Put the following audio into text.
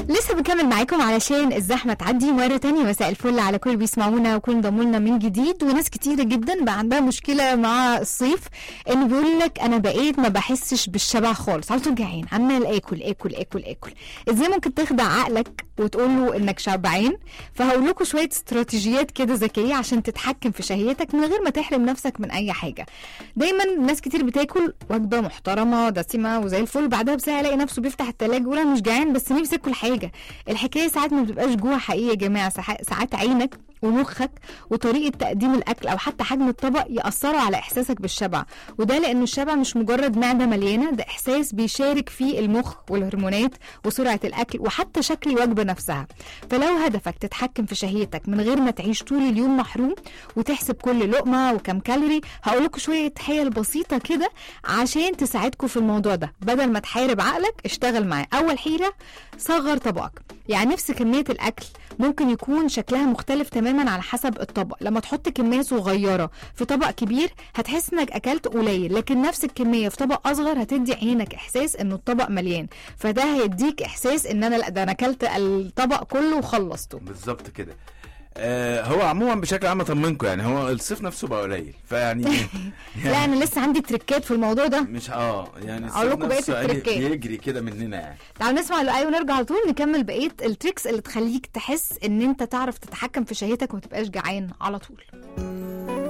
لسه بنكمل معاكم علشان الزحمه تعدي مره تانية مساء الفل على كل اللي بيسمعونا وكل انضموا لنا من جديد وناس كتيره جدا بقى عندها مشكله مع الصيف انه بيقول لك انا بقيت ما بحسش بالشبع خالص على طول جعان عمال اكل اكل اكل اكل ازاي ممكن تخدع عقلك وتقول له انك شبعان فهقول لكم شويه استراتيجيات كده ذكيه عشان تتحكم في شهيتك من غير ما تحرم نفسك من اي حاجه دايما ناس كتير بتاكل وجبه محترمه دسمه وزي الفل بعدها بساعه يلاقي نفسه بيفتح التلاجة يقول انا مش جعان بس نفسي اكل حاجه الحكايه ساعات ما بتبقاش جوع حقيقي يا جماعه ساعات ساعات عينك ومخك وطريقه تقديم الاكل او حتى حجم الطبق ياثروا على احساسك بالشبع وده لانه الشبع مش مجرد معده مليانه ده احساس بيشارك فيه المخ والهرمونات وسرعه الاكل وحتى شكل الوجبه نفسها فلو هدفك تتحكم في شهيتك من غير ما تعيش طول اليوم محروم وتحسب كل لقمه وكم كالوري هقول لكم شويه حيل بسيطه كده عشان تساعدكم في الموضوع ده بدل ما تحارب عقلك اشتغل معاه اول حيله صغر طبقك يعني نفس كميه الاكل ممكن يكون شكلها مختلف تماما على حسب الطبق لما تحط كميه صغيره في طبق كبير هتحس انك اكلت قليل لكن نفس الكميه في طبق اصغر هتدي عينك احساس انه الطبق مليان فده هيديك احساس ان انا لا ده انا اكلت الطبق كله وخلصته بالظبط كده آه هو عموما بشكل عام اطمنكم يعني هو الصيف نفسه بقى قليل فيعني لا انا لسه عندي تريكات في الموضوع ده مش اه يعني أقول الصيف لكم بقية نفسه يعني التريكات. بيجري كده مننا يعني تعالوا نسمع اللي ونرجع على طول نكمل بقيه التريكس اللي تخليك تحس ان انت تعرف تتحكم في شهيتك وما تبقاش جعان على طول